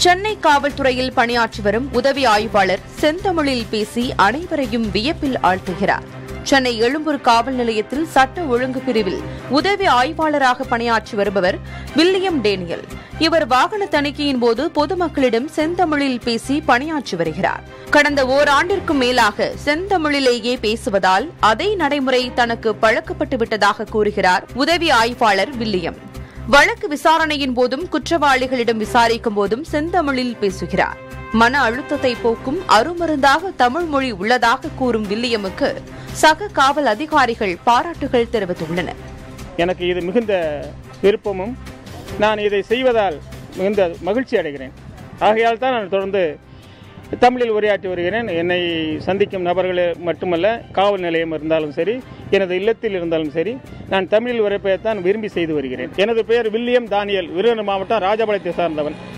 சென்னை காவல்துறையில் பணியாற்றி வரும் உதவி ஆய்வாளர் செந்தமிழில் பேசி அனைவரையும் வியப்பில் ஆழ்த்துகிறார் சென்னை எழும்பூர் காவல் நிலையத்தில் சட்ட ஒழுங்கு பிரிவில் உதவி ஆய்வாளராக பணியாற்றி வருபவர் வில்லியம் டேனியல் இவர் வாகன தணிக்கையின் போது பொதுமக்களிடம் செந்தமிழில் பேசி பணியாற்றி வருகிறார் கடந்த ஓராண்டிற்கும் மேலாக செந்தமிழிலேயே பேசுவதால் அதே நடைமுறை தனக்கு பழக்கப்பட்டு விட்டதாக கூறுகிறார் உதவி ஆய்வாளர் வில்லியம் வழக்கு விசாரணையின் போதும் குற்றவாளிகளிடம் விசாரிக்கும் போதும் செந்தமிழில் பேசுகிறார் மன அழுத்தத்தை போக்கும் அருமருந்தாக தமிழ் மொழி உள்ளதாக கூறும் வில்லியமுக்கு சக காவல் அதிகாரிகள் பாராட்டுகள் தெரிவித்துள்ளனர் எனக்கு இது மிகுந்த விருப்பமும் நான் இதை செய்வதால் மிகுந்த மகிழ்ச்சி அடைகிறேன் ஆகையால் தான் நான் தொடர்ந்து தமிழில் உரையாற்றி வருகிறேன் என்னை சந்திக்கும் நபர்கள் மட்டுமல்ல காவல் நிலையம் இருந்தாலும் சரி எனது இல்லத்தில் இருந்தாலும் சரி நான் தமிழில் உரைப்பையத்தான் விரும்பி செய்து வருகிறேன் எனது பெயர் வில்லியம் தானியல் விருதுநகர் மாவட்டம் ராஜபாளையத்தை சார்ந்தவன்